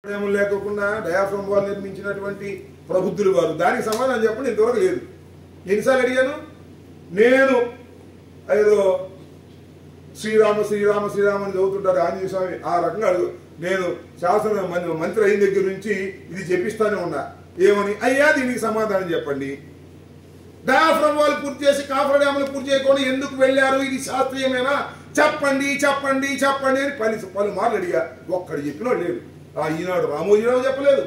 ఏమీ లేకోకుండా diaphragm wall నిర్మించినటువంటి ప్రబుద్ధులు వారు దానికి సమాధానం చెప్పండి ఇంతవరకు లేదు ఎన్నిసార్లు అడిగాను నేను ఏదో శ్రీరామ శ్రీరామ శ్రీరామ అని చదువుతుంటారు ఆంజనేయ స్వామి ఆ రకంగా అడుగు నేను శాసన మం- మంత్రి అయిన దగ్గర నుంచి ఇది చెప్పిస్తానే ఉన్నా ఏమని అయ్యా దీనికి సమాధానం చెప్పండి డయాఫ్రమ్ వాళ్ళు పూర్తి చేసి కాఫర్ డ్యాములు పూర్తి చేయకుండా ఎందుకు వెళ్ళారు ఇది శాస్త్రీయమేనా చెప్పండి చెప్పండి చెప్పండి అని పలు పలు మార్లు అడిగా ఒక్కడు చెప్పినోడు లేడు ఆ ఈనాడు రామోజీరావు చెప్పలేదు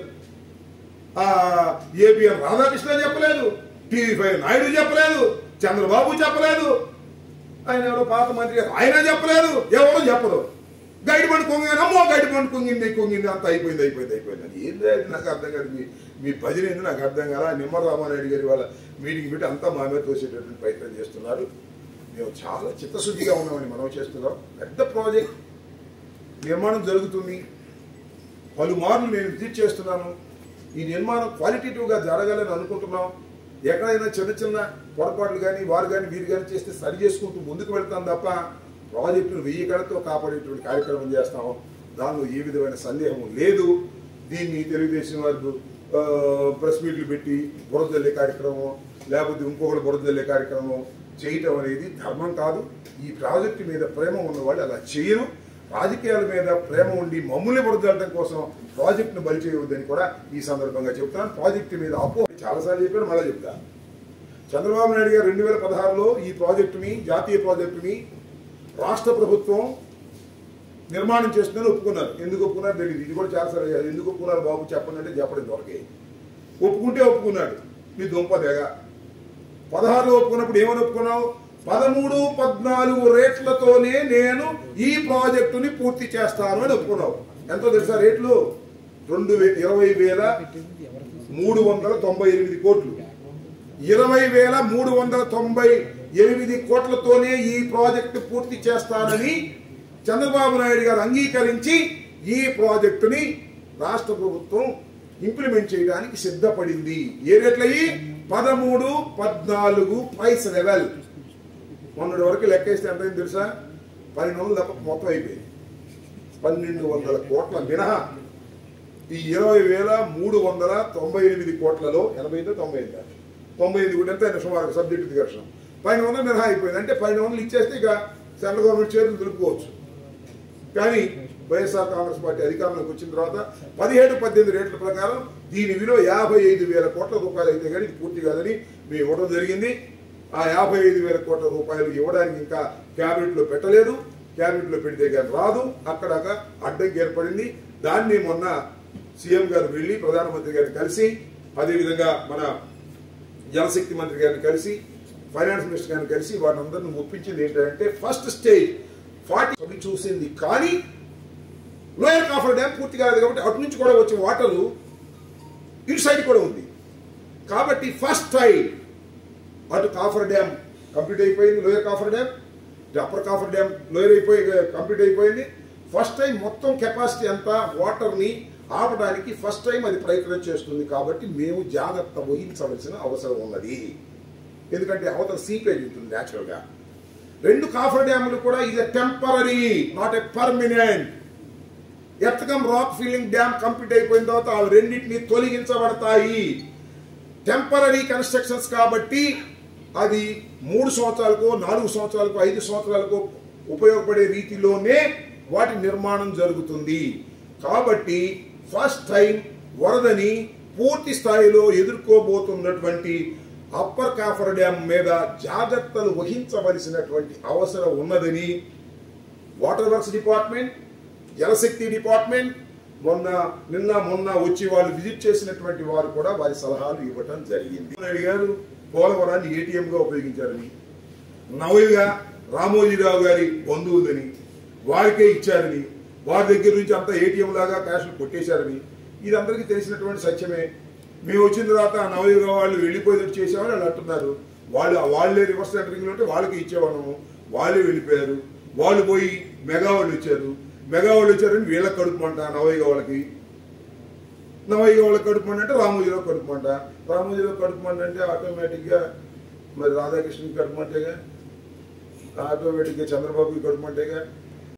ఆ ఏబిఎన్ రాధాకృష్ణ చెప్పలేదు టీవీ ఫైవ్ నాయుడు చెప్పలేదు చంద్రబాబు చెప్పలేదు ఆయన ఎవరో పాత మంత్రి గారు, ఆయన చెప్పలేదు ఎవరో చెప్పరు గైడ్ బండ్ కొంగింది అమ్మో గైడ్ బండ్ కొంగింది కొంగింది అంత అయిపోయింది అయిపోయింది అయిపోయింది అని ఏంది అది నాకు అర్థం కాదు మీ మీ భజన ఏంది నాకు అర్థం కాదా నిమ్మ రామారెడ్డి గారి వాళ్ళ మీటింగ్ పెట్టి అంతా మా మీద తోసేటటువంటి ప్రయత్నం చేస్తున్నారు మేము చాలా చిత్తశుద్ధిగా ఉన్నామని మనం చేస్తున్నాం పెద్ద ప్రాజెక్ట్ నిర్మాణం జరుగుతుంది పలుమార్లు నేను విజిట్ చేస్తున్నాను ఈ నిర్మాణం క్వాలిటేటివ్గా జరగాలని అనుకుంటున్నాం ఎక్కడైనా చిన్న చిన్న పొరపాట్లు కానీ వారు కానీ వీరు కానీ చేస్తే సరి చేసుకుంటూ ముందుకు వెళ్తాం తప్ప ప్రాజెక్టును వెయ్యి కళతో కాపాడేటువంటి కార్యక్రమం చేస్తాం దానిలో ఏ విధమైన సందేహం లేదు దీన్ని తెలుగుదేశం వారు ఆ, ప్రెస్ మీట్లు పెట్టి బురద జల్లే కార్యక్రమం లేకపోతే ఇంకొకటి బురద జల్లే కార్యక్రమం చేయటం అనేది ధర్మం కాదు ఈ ప్రాజెక్టు మీద ప్రేమ ఉన్నవాళ్ళు అలా చేయరు రాజకీయాల మీద ప్రేమ ఉండి మమ్మల్ని బురదలటం కోసం ప్రాజెక్టును బలి చేయవద్దని కూడా ఈ సందర్భంగా చెప్తాను ప్రాజెక్టు మీద అపో చాలాసార్లు చెప్పాను మళ్ళీ చెప్తా చంద్రబాబు నాయుడు గారు రెండు వేల పదహారులో ఈ ప్రాజెక్టుని జాతీయ ప్రాజెక్టుని రాష్ట్ర ప్రభుత్వం నిర్మాణం చేస్తుందని ఒప్పుకున్నారు ఎందుకు ఒప్పుకున్నారు తెలియదు ఇది కూడా చాలాసార్లు అడిగారు. ఎందుకు ఒప్పుకున్నారు బాబు చెప్పండి అంటే చెప్పడం దొరకే ఒప్పుకుంటే ఒప్పుకున్నాడు నీ దుంప తెగ పదహారులో ఒప్పుకున్నప్పుడు ఏమని ఒప్పుకున్నావు పదమూడు పద్నాలుగు రేట్లతోనే నేను ఈ ప్రాజెక్టుని పూర్తి చేస్తాను అని ఒప్పుకున్నావు ఎంతో తెలుసా రేట్లు రెండు వే ఇరవై వేల మూడు వందల తొంభై ఎనిమిది కోట్లు ఇరవై వేల మూడు వందల తొంభై ఎనిమిది కోట్లతోనే ఈ ప్రాజెక్టు పూర్తి చేస్తానని చంద్రబాబు నాయుడు గారు అంగీకరించి ఈ ప్రాజెక్టుని రాష్ట్ర ప్రభుత్వం ఇంప్లిమెంట్ చేయడానికి సిద్ధపడింది ఏ రేట్లయి పదమూడు పద్నాలుగు ప్రైస్ లెవెల్ మొన్నటి వరకు లెక్కేస్తే ఎంత అయింది తెలుసా పన్నెండు వందలు తప్ప మొత్తం అయిపోయింది పన్నెండు వందల కోట్ల మినహా ఈ ఇరవై వేల మూడు వందల తొంభై ఎనిమిది కోట్లలో ఎనభై ఐదు తొంభై ఐదు తొంభై ఐదు కూడా ఎంత సుమారు సబ్జెక్టు ఘర్షణ పన్నెండు వందలు మినహా అయిపోయింది అంటే పన్నెండు వందలు ఇచ్చేస్తే ఇక సెంట్రల్ గవర్నమెంట్ చేతులు దులుపుకోవచ్చు కానీ వైఎస్ఆర్ కాంగ్రెస్ పార్టీ అధికారంలోకి వచ్చిన తర్వాత పదిహేడు పద్దెనిమిది రేట్ల ప్రకారం దీని విలువ యాభై ఐదు వేల కోట్ల రూపాయలు అయితే కానీ ఇది పూర్తి కాదని మేము ఇవ్వడం జరిగింది ఆ యాభై ఐదు వేల కోట్ల రూపాయలు ఇవ్వడానికి ఇంకా క్యాబినెట్లో పెట్టలేదు క్యాబినెట్లో పెడితే కానీ రాదు అక్కడక అడ్డంకి ఏర్పడింది దాన్ని మొన్న సీఎం గారు వెళ్ళి ప్రధానమంత్రి గారిని కలిసి అదేవిధంగా మన జలశక్తి మంత్రి గారిని కలిసి ఫైనాన్స్ మినిస్టర్ గారిని కలిసి వారిని అందరిని ఒప్పించింది ఏంటంటే ఫస్ట్ స్టేజ్ ఫార్టీ చూసింది కానీ లోయర్ కాఫర్ డ్యామ్ పూర్తి కాలేదు కాబట్టి అటు నుంచి కూడా వచ్చే వాటరు ఇటు సైడ్ కూడా ఉంది కాబట్టి ఫస్ట్ టైం అటు కాఫర్ డ్యామ్ కంప్లీట్ అయిపోయింది లోయర్ కాఫర్ డ్యామ్ ఇటు అప్పర్ కాఫర్ డ్యామ్ లోయర్ అయిపోయి కంప్లీట్ అయిపోయింది ఫస్ట్ టైం మొత్తం కెపాసిటీ అంతా వాటర్ని ఆపడానికి ఫస్ట్ టైం అది ప్రయత్నం చేస్తుంది కాబట్టి మేము జాగ్రత్త వహించవలసిన అవసరం ఉన్నది ఎందుకంటే అవతల సీపేజ్ ఉంటుంది న్యాచురల్గా రెండు కాఫర్ డ్యాములు కూడా ఇది టెంపరీ నాట్ ఎ పర్మనెంట్ ఎత్తకం రాక్ ఫీలింగ్ డ్యామ్ కంప్లీట్ అయిపోయిన తర్వాత ఆ రెండింటిని తొలగించబడతాయి టెంపరీ కన్స్ట్రక్షన్స్ కాబట్టి అది మూడు సంవత్సరాలకు నాలుగు సంవత్సరాలకు ఐదు సంవత్సరాలకు ఉపయోగపడే రీతిలోనే వాటి నిర్మాణం జరుగుతుంది కాబట్టి ఫస్ట్ టైం వరదని పూర్తి స్థాయిలో ఎదుర్కోబోతున్నటువంటి అప్పర్ కాఫర్ డ్యామ్ మీద జాగ్రత్తలు వహించవలసినటువంటి అవసరం ఉన్నదని water works department Jal Shakti department మొన్న నిన్న మొన్న వచ్చి వాళ్ళు విజిట్ చేసినటువంటి వారు కూడా వారి సలహాలు ఇవ్వటం జరిగింది నాయుడు గారు పోలవరాన్ని ATM గా ఉపయోగించారని నవయుగా రామోజీరావు గారి బంధువులని వారికే ఇచ్చారని వారి దగ్గర నుంచి అంతా ఏటీఎం లాగా క్యాష్లు కొట్టేశారని ఇది అందరికీ తెలిసినటువంటి సత్యమే మేము వచ్చిన తర్వాత ఆ నవయుగ వాళ్ళు వెళ్ళిపోయేటట్టు చేసామని వాళ్ళు అంటున్నారు వాళ్ళు వాళ్ళే రివర్స్ టెండరింగ్లో ఉంటే వాళ్ళకి ఇచ్చేవాళ్ళము వాళ్ళే వెళ్ళిపోయారు వాళ్ళు పోయి మెగా వాళ్ళు వచ్చారు మెగా వాళ్ళు వచ్చారని వీళ్ళకి కడుపుమంట నవయుగ వాళ్ళకి నవయుగ వాళ్ళకి కడుపుమంట అంటే రామోజీరావు కడుపుమంట రామోజీరావు కడుపుమంట అంటే ఆటోమేటిక్గా మరి రాధాకృష్ణకి కడుపుమంటేగా ఆటోమేటిక్గా చంద్రబాబుకి కడుపుమంటేగా